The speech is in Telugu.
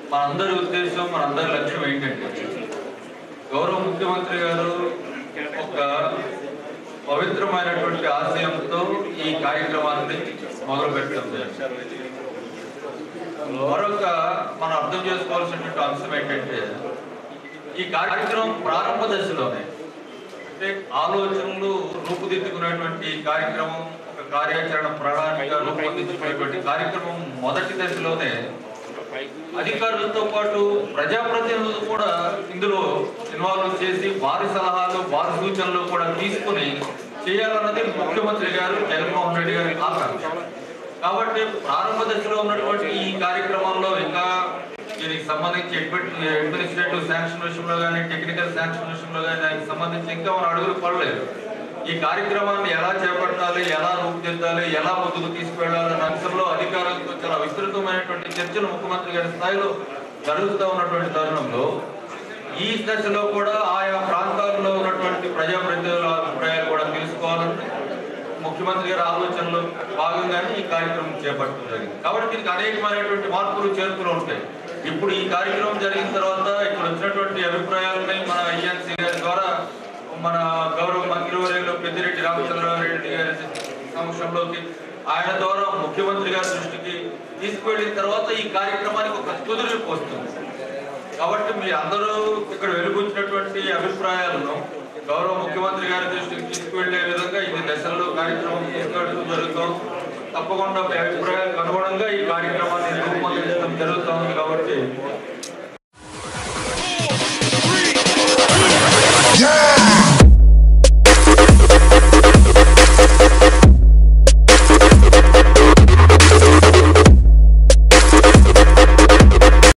మనందరి ఉద్దేశం మనందరి లక్ష్యం ఏంటంటే గౌరవ ముఖ్యమంత్రి గారు ఒక పవిత్రమైనటువంటి ఆశయంతో ఈ కార్యక్రమాన్ని మొదలు పెట్టడం జరిగింది. మరొక మనం అర్థం చేసుకోవాల్సినటువంటి అంశం ఏంటంటే ఈ కార్యక్రమం ప్రారంభ దశలోనే అంటే ఆలోచనలు రూపుదిద్దుకునేటువంటి ఈ కార్యక్రమం ఒక కార్యాచరణ ప్రణాళిక రూపొందించుకునేటువంటి కార్యక్రమం మొదటి దశలోనే అధికారులతో పాటు ప్రజాప్రతినిధులు కూడా ఇందులో ఇన్వాల్వ్ చేసి వారి సలహాలు వారి సూచనలు కూడా తీసుకుని చేయాలన్నది ముఖ్యమంత్రి గారు జగన్మోహన్ రెడ్డి గారి ఆకాంక్ష కాబట్టి ప్రారంభ దశలో ఉన్నటువంటి ఈ కార్యక్రమంలో ఇంకా దీనికి సంబంధించి అడ్మినిస్ట్రేటివ్ శాంక్షన్ విషయంలో కానీ టెక్నికల్ శాంక్షన్ విషయంలో కానీ దానికి సంబంధించి ఇంకా మన అడుగులు పడలేదు ఈ కార్యక్రమాన్ని ఎలా చేపట్టాలి ఎలా రూపుదిద్దాలి ఎలా ముందుకు తీసుకువెళ్ళాలన్న అంశంలో అధికారులతో చాలా విస్తృతమైనటువంటి చర్చలు ముఖ్యమంత్రి గారి స్థాయిలో జరుగుతూ ఉన్నటువంటి తరుణంలో ఈ దశలో కూడా ఆయా ప్రాంతాల్లో ఉన్నటువంటి ప్రజాప్రతినిధుల అభిప్రాయాలు కూడా తెలుసుకోవాలని ముఖ్యమంత్రి గారి ఆలోచనలో భాగంగానే ఈ కార్యక్రమం చేపట్టడం జరిగింది కాబట్టి దీనికి అనేకమైనటువంటి మార్పులు చేర్పులు ఉంటాయి ఇప్పుడు ఈ కార్యక్రమం జరిగిన తర్వాత ఇక్కడ వచ్చినటువంటి అభిప్రాయాలని మన ఐఎన్సీ గారి ద్వారా మన గౌరవ మంత్రివర్యులు పెద్దిరెడ్డి రామచంద్రారెడ్డి గారి సమక్షంలోకి ఆయన ద్వారా ముఖ్యమంత్రి గారి దృష్టికి తీసుకువెళ్ళిన తర్వాత ఈ కార్యక్రమానికి ఒక కుదురు వస్తుంది కాబట్టి మీ అందరూ ఇక్కడ వెలుగుచ్చినటువంటి అభిప్రాయాలను గౌరవ ముఖ్యమంత్రి గారి దృష్టికి తీసుకువెళ్లే విధంగా ఇది దశల్లో కార్యక్రమం తీసుకెళ్ళడం జరుగుతాం తప్పకుండా మీ అభిప్రాయాలకు అనుగుణంగా ఈ కార్యక్రమాన్ని రూపొందించడం జరుగుతుంది కాబట్టి